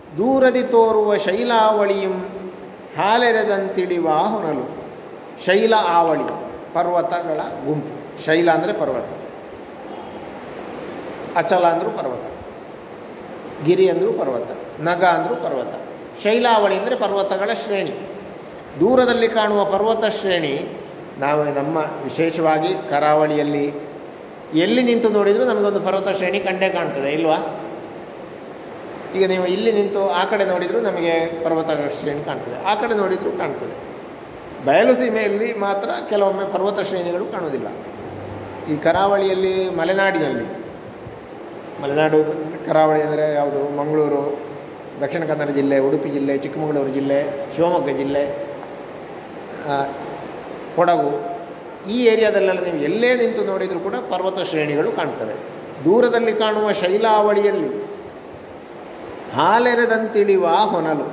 ದೂರದಿ ತೋರುವ ಶೈಲಾವಳಿಯಂ ಹಾಲೆರೆದಂತಿಳಿವ ಹೊನಲು ಶೈಲ ಆವಳಿ ಪರ್ವತಗಳ ಗುಂಪು ಶೈಲ ಅಂದರೆ ಪರ್ವತ ಅಚಲ ಅಂದರೂ ಪರ್ವತ ಗಿರಿ ಅಂದರೂ ಪರ್ವತ ನಗ ಅಂದರೂ ಪರ್ವತ ಶೈಲಾವಳಿ ಅಂದರೆ ಪರ್ವತಗಳ ಶ್ರೇಣಿ ದೂರದಲ್ಲಿ ಕಾಣುವ ಪರ್ವತ ಶ್ರೇಣಿ ನಾವು ನಮ್ಮ ವಿಶೇಷವಾಗಿ ಕರಾವಳಿಯಲ್ಲಿ ಎಲ್ಲಿ ನಿಂತು ನೋಡಿದರೂ ನಮಗೊಂದು ಪರ್ವತ ಶ್ರೇಣಿ ಕಂಡೇ ಕಾಣ್ತದೆ ಇಲ್ವಾ ಈಗ ನೀವು ಇಲ್ಲಿ ನಿಂತು ಆ ಕಡೆ ನೋಡಿದರೂ ನಮಗೆ ಪರ್ವತ ಶ್ರೇಣಿ ಕಾಣ್ತದೆ ಆ ಕಡೆ ನೋಡಿದರೂ ಕಾಣ್ತದೆ ಬಯಲು ಸೀಮೆಯಲ್ಲಿ ಮಾತ್ರ ಕೆಲವೊಮ್ಮೆ ಪರ್ವತ ಶ್ರೇಣಿಗಳು ಕಾಣುವುದಿಲ್ಲ ಈ ಕರಾವಳಿಯಲ್ಲಿ ಮಲೆನಾಡಿನಲ್ಲಿ ಮಲೆನಾಡು ಕರಾವಳಿ ಅಂದರೆ ಯಾವುದು ಮಂಗಳೂರು ದಕ್ಷಿಣ ಕನ್ನಡ ಜಿಲ್ಲೆ ಉಡುಪಿ ಜಿಲ್ಲೆ ಚಿಕ್ಕಮಗಳೂರು ಜಿಲ್ಲೆ ಶಿವಮೊಗ್ಗ ಜಿಲ್ಲೆ ಆ, ಕೊಡಗು ಈ ಏರಿಯಾದಲ್ಲೆಲ್ಲ ನೀವು ಎಲ್ಲೇ ನಿಂತು ನೋಡಿದರೂ ಕೂಡ ಪರ್ವತ ಶ್ರೇಣಿಗಳು ಕಾಣ್ತವೆ ದೂರದಲ್ಲಿ ಕಾಣುವ ಶೈಲಾವಳಿಯಲ್ಲಿ ಹಾಲೆರೆದಂತಿಳಿವ ಹೊನಲು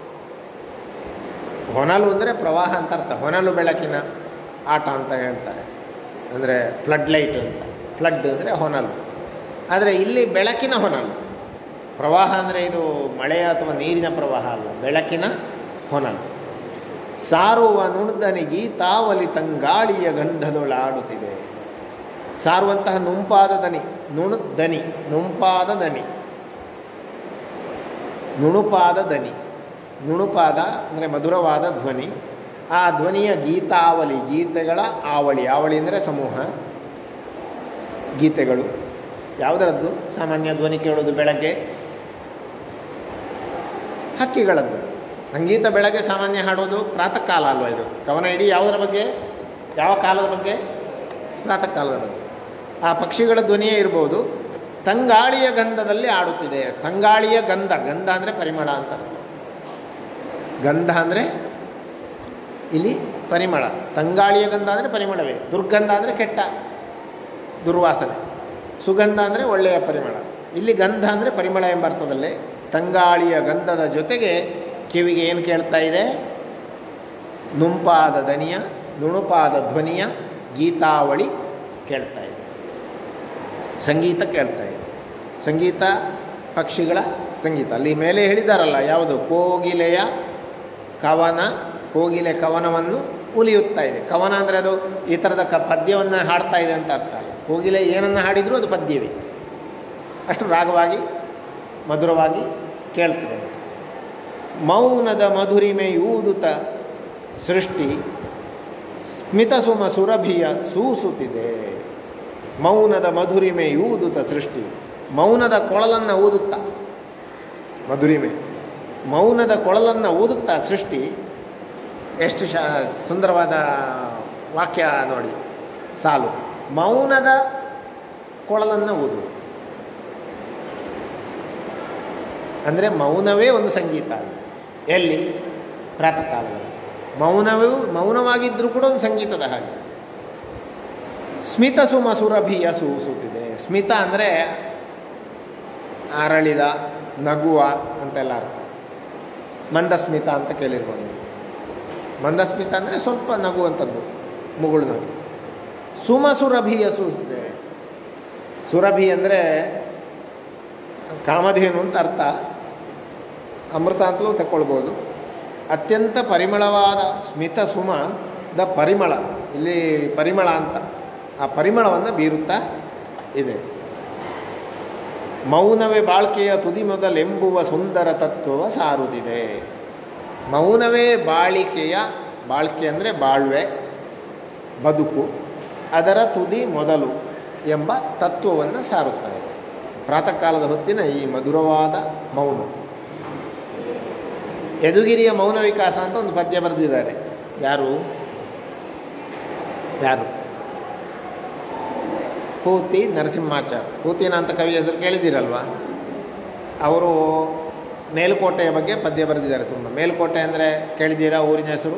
ಹೊನಲು ಅಂದರೆ ಪ್ರವಾಹ ಅಂತ ಅರ್ಥ ಹೊನಲು ಬೆಳಕಿನ ಆಟ ಅಂತ ಹೇಳ್ತಾರೆ ಅಂದರೆ ಫ್ಲಡ್ ಲೈಟ್ ಅಂತ ಫ್ಲಡ್ ಅಂದರೆ ಹೊನಲು ಆದರೆ ಇಲ್ಲಿ ಬೆಳಕಿನ ಹೊನಲು ಪ್ರವಾಹ ಅಂದರೆ ಇದು ಮಳೆಯ ಅಥವಾ ನೀರಿನ ಪ್ರವಾಹ ಅಲ್ಲ ಬೆಳಕಿನ ಹೊನಲು ಸಾರುವ ನುಣದನಿ ಗೀತಾವಲಿ ತಂಗಾಳಿಯ ಗಂಧದೊಳಾಡುತ್ತಿದೆ ಸಾರುವಂತಹ ನುಂಪಾದ ದನಿ ನುಣು ದನಿ ನುಂಪಾದ ದನಿ ನುಣುಪಾದ ದನಿ ನುಣುಪಾದ ಅಂದರೆ ಮಧುರವಾದ ಧ್ವನಿ ಆ ಧ್ವನಿಯ ಗೀತಾವಲಿ ಗೀತೆಗಳ ಆವಳಿ ಆವಳಿ ಅಂದರೆ ಸಮೂಹ ಗೀತೆಗಳು ಯಾವುದರದ್ದು ಸಾಮಾನ್ಯ ಧ್ವನಿ ಕೇಳೋದು ಬೆಳಗ್ಗೆ ಹಕ್ಕಿಗಳದ್ದು ಸಂಗೀತ ಬೆಳಗ್ಗೆ ಸಾಮಾನ್ಯ ಹಾಡೋದು ಪ್ರಾತಃ ಕಾಲ ಅಲ್ವಾ ಇದು ಕವನ ಇಡೀ ಯಾವುದರ ಬಗ್ಗೆ ಯಾವ ಕಾಲದ ಬಗ್ಗೆ ಪ್ರಾತಃ ಕಾಲದ ಬಗ್ಗೆ ಆ ಪಕ್ಷಿಗಳ ಧ್ವನಿಯೇ ಇರ್ಬೋದು ತಂಗಾಳಿಯ ಗಂಧದಲ್ಲಿ ಆಡುತ್ತಿದೆ ತಂಗಾಳಿಯ ಗಂಧ ಗಂಧ ಅಂದರೆ ಪರಿಮಳ ಅಂತ ಅರ್ಥ ಗಂಧ ಅಂದರೆ ಇಲ್ಲಿ ಪರಿಮಳ ತಂಗಾಳಿಯ ಗಂಧ ಅಂದರೆ ಪರಿಮಳವೇ ದುರ್ಗಂಧ ಅಂದರೆ ಕೆಟ್ಟ ದುರ್ವಾಸನೆ ಸುಗಂಧ ಅಂದರೆ ಒಳ್ಳೆಯ ಪರಿಮಳ ಇಲ್ಲಿ ಗಂಧ ಅಂದರೆ ಪರಿಮಳ ಎಂಬ ಅರ್ಥದಲ್ಲಿ ತಂಗಾಳಿಯ ಗಂಧದ ಜೊತೆಗೆ ಕಿವಿಗೆ ಏನು ಕೇಳ್ತಾ ಇದೆ ನುಂಪಾದ ದನಿಯ ನುಣುಪಾದ ಧ್ವನಿಯ ಗೀತಾವಳಿ ಕೇಳ್ತಾ ಇದೆ ಸಂಗೀತ ಕೇಳ್ತಾ ಇದೆ ಸಂಗೀತ ಪಕ್ಷಿಗಳ ಸಂಗೀತ ಅಲ್ಲಿ ಮೇಲೆ ಹೇಳಿದಾರಲ್ಲ ಯಾವುದು ಕೋಗಿಲೆಯ ಕವನ ಕೋಗಿಲೆ ಕವನವನ್ನು ಉಲಿಯುತ್ತಾ ಇದೆ ಕವನ ಅಂದರೆ ಅದು ಈ ಥರದ ಕ ಪದ್ಯವನ್ನು ಹಾಡ್ತಾ ಇದೆ ಅಂತ ಅರ್ಥ ಅಲ್ಲ ಕೋಗಿಲೆ ಏನನ್ನು ಹಾಡಿದರೂ ಅದು ಪದ್ಯವೇ ಅಷ್ಟು ರಾಗವಾಗಿ ಮಧುರವಾಗಿ ಕೇಳ್ತದೆ ಮೌನದ ಮಧುರಿಮೆಯೂದುತ ಸೃಷ್ಟಿ ಸ್ಮಿತಸುಮ ಸುರಭಿಯ ಸೂಸುತ್ತಿದೆ ಮೌನದ ಮಧುರಿಮೆ ಊದುತ್ತ ಸೃಷ್ಟಿ ಮೌನದ ಕೊಳಲನ್ನು ಊದುತ್ತಾ ಮಧುರಿಮೆ ಮೌನದ ಕೊಳಲನ್ನು ಊದುತ್ತಾ ಸೃಷ್ಟಿ ಎಷ್ಟು ಶ ಸುಂದರವಾದ ವಾಕ್ಯ ನೋಡಿ ಸಾಲು ಮೌನದ ಕೊಳಲನ್ನು ಊದು ಅಂದರೆ ಮೌನವೇ ಒಂದು ಸಂಗೀತ ಅಲ್ಲಿ ಎಲ್ಲಿ ಪ್ರಾತಃ ಕಾಲದಲ್ಲಿ ಮೌನವೂ ಮೌನವಾಗಿದ್ದರೂ ಕೂಡ ಒಂದು ಸಂಗೀತದ ಹಾಗೆ ಸ್ಮಿತ ಸುಮ ಸುರಭಿಯ ಸೂಸುತ್ತಿದೆ ಸ್ಮಿತ ಅಂದರೆ ಅರಳಿದ ನಗುವ ಅಂತೆಲ್ಲ ಅರ್ಥ ಮಂದಸ್ಮಿತ ಅಂತ ಕೇಳಿರ್ಬೋದು ನೀವು. ಮಂದಸ್ಮಿತ ಅಂದರೆ ಸ್ವಲ್ಪ ನಗುವಂಥದ್ದು ಮುಗುಳು ನಗು ಸುಮ ಸುರಭಿಯ ಸೂಸುತ್ತಿದೆ ಸುರಭಿ ಅಂದರೆ ಕಾಮಧೇನು ಅಂತ ಅರ್ಥ ಅಮೃತ ಅಂತಲೂ ತಗೊಳ್ಬೋದು ಅತ್ಯಂತ ಪರಿಮಳವಾದ ಸ್ಮಿತ ಸುಮದ ಪರಿಮಳ ಇಲ್ಲಿ ಪರಿಮಳ ಅಂತ ಆ ಪರಿಮಳವನ್ನು ಬೀರುತ್ತಾ ಇದೆ ಮೌನವೇ ಬಾಳ್ಕೆಯ ತುದಿ ಮೊದಲೆಂಬುವ ಸುಂದರ ತತ್ವವ ಸಾರುತ್ತಿದೆ ಮೌನವೇ ಬಾಳಿಕೆಯ ಬಾಳ್ಕೆ ಅಂದರೆ ಬಾಳ್ವೆ ಬದುಕು ಅದರ ತುದಿ ಮೊದಲು ಎಂಬ ತತ್ವವನ್ನು ಸಾರುತ್ತಾ ಇದೆ ಪ್ರಾತಃ ಕಾಲದ ಹೊತ್ತಿನ ಈ ಮಧುರವಾದ ಮೌನ ಯದುಗಿರಿಯ ಮೌನ ವಿಕಾಸ ಅಂತ ಒಂದು ಪದ್ಯ ಬರೆದಿದ್ದಾರೆ ಯಾರು ಯಾರು ಪೂತಿ ನರಸಿಂಹಾಚಾರ್ ಪೂತಿನ ಅಂತ ಕವಿ ಹೆಸರು ಕೇಳಿದ್ದೀರಲ್ವಾ ಅವರು ಮೇಲುಕೋಟೆಯ ಬಗ್ಗೆ ಪದ್ಯ ಬರೆದಿದ್ದಾರೆ ತುಂಬ ಮೇಲುಕೋಟೆ ಅಂದರೆ ಕೇಳಿದ್ದೀರಾ ಊರಿನ ಹೆಸರು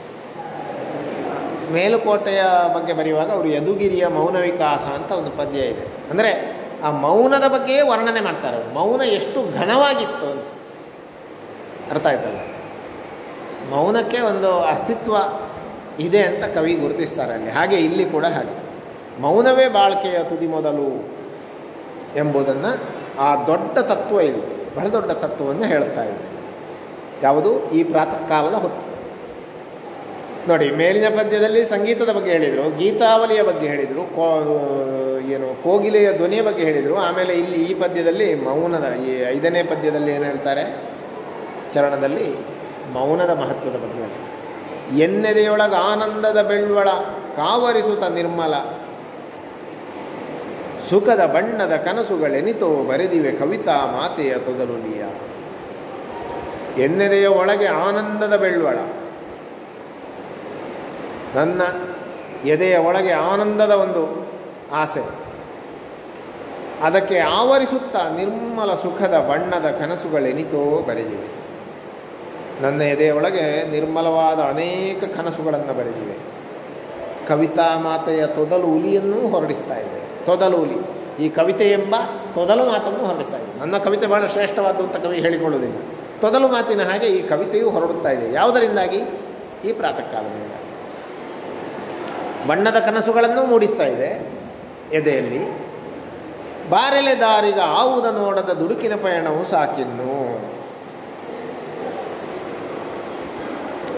ಮೇಲುಕೋಟೆಯ ಬಗ್ಗೆ ಬರೆಯುವಾಗ ಅವರು ಯದುಗಿರಿಯ ಮೌನ ವಿಕಾಸ ಅಂತ ಒಂದು ಪದ್ಯ ಇದೆ ಅಂದರೆ ಆ ಮೌನದ ಬಗ್ಗೆಯೇ ವರ್ಣನೆ ಮಾಡ್ತಾರೆ ಅವರು ಮೌನ ಎಷ್ಟು ಘನವಾಗಿತ್ತು ಅಂತ ಅರ್ಥ ಆಯ್ತಲ್ಲ ಮೌನಕ್ಕೆ ಒಂದು ಅಸ್ತಿತ್ವ ಇದೆ ಅಂತ ಕವಿ ಗುರುತಿಸ್ತಾರೆ ಅಲ್ಲಿ ಹಾಗೆ ಇಲ್ಲಿ ಕೂಡ ಹಾಗೆ ಮೌನವೇ ಬಾಳ್ಕೆಯ ತುದಿ ಮೊದಲು ಎಂಬುದನ್ನು ಆ ದೊಡ್ಡ ತತ್ವ ಇದು ಬಹಳ ದೊಡ್ಡ ತತ್ವವನ್ನು ಹೇಳ್ತಾ ಇದೆ ಯಾವುದು ಈ ಪ್ರಾತಃ ಕಾಲದ ಹೊತ್ತು ನೋಡಿ ಮೇಲಿನ ಪದ್ಯದಲ್ಲಿ ಸಂಗೀತದ ಬಗ್ಗೆ ಹೇಳಿದರು ಗೀತಾವಲಿಯ ಬಗ್ಗೆ ಹೇಳಿದರು ಕೋ ಏನು ಕೋಗಿಲೆಯ ಧ್ವನಿಯ ಬಗ್ಗೆ ಹೇಳಿದರು ಆಮೇಲೆ ಇಲ್ಲಿ ಈ ಪದ್ಯದಲ್ಲಿ ಮೌನದ ಈ ಐದನೇ ಪದ್ಯದಲ್ಲಿ ಏನು ಹೇಳ್ತಾರೆ ಚರಣದಲ್ಲಿ ಮೌನದ ಮಹತ್ವದ ಬಗ್ಗೆ ಹೇಳ್ತಾರೆ ಎನ್ನೆದೆಯೊಳಗ ಆನಂದದ ಬೆಳ್ವಳ ಕಾವರಿಸುತ್ತ ನಿರ್ಮಲ ಸುಖದ ಬಣ್ಣದ ಕನಸುಗಳೆನಿತೋ ಬರೆದಿವೆ ಕವಿತಾ ಮಾತೆಯ ತೊದಲುಲಿಯ ಎನ್ನೆದೆಯ ಒಳಗೆ ಆನಂದದ ಬೆಳ್ವಳ ನನ್ನ ಎದೆಯ ಒಳಗೆ ಆನಂದದ ಒಂದು ಆಸೆ ಅದಕ್ಕೆ ಆವರಿಸುತ್ತಾ ನಿರ್ಮಲ ಸುಖದ ಬಣ್ಣದ ಕನಸುಗಳೆನಿತೋ ಬರೆದಿವೆ ನನ್ನ ಎದೆಯ ಒಳಗೆ ನಿರ್ಮಲವಾದ ಅನೇಕ ಕನಸುಗಳನ್ನು ಬರೆದಿವೆ ಕವಿತಾ ಮಾತೆಯ ತೊದಲು ಹುಲಿಯನ್ನೂ ಹೊರಡಿಸ್ತಾ ಇದೆ ತೊದಲು ಹುಲಿ ಈ ಕವಿತೆ ಎಂಬ ತೊದಲು ಮಾತನ್ನು ಹೊರಡಿಸ್ತಾ ಇದೆ ನನ್ನ ಕವಿತೆ ಬಹಳ ಶ್ರೇಷ್ಠವಾದ್ದು ಅಂತ ಕವಿ ಹೇಳಿಕೊಳ್ಳುವುದಿಲ್ಲ ತೊದಲು ಮಾತಿನ ಹಾಗೆ ಈ ಕವಿತೆಯು ಹೊರಡುತ್ತಾ ಇದೆ ಯಾವುದರಿಂದಾಗಿ ಈ ಪ್ರಾತಃ ಕಾಲದಿಂದ ಬಣ್ಣದ ಕನಸುಗಳನ್ನು ಮೂಡಿಸ್ತಾ ಇದೆ ಎದೆಯಲ್ಲಿ ಬಾರೆಲೆ ದಾರಿಗ ಆವುದ ನೋಡದ ದುಡುಕಿನ ಪಯಣವು ಸಾಕಿನ್ನು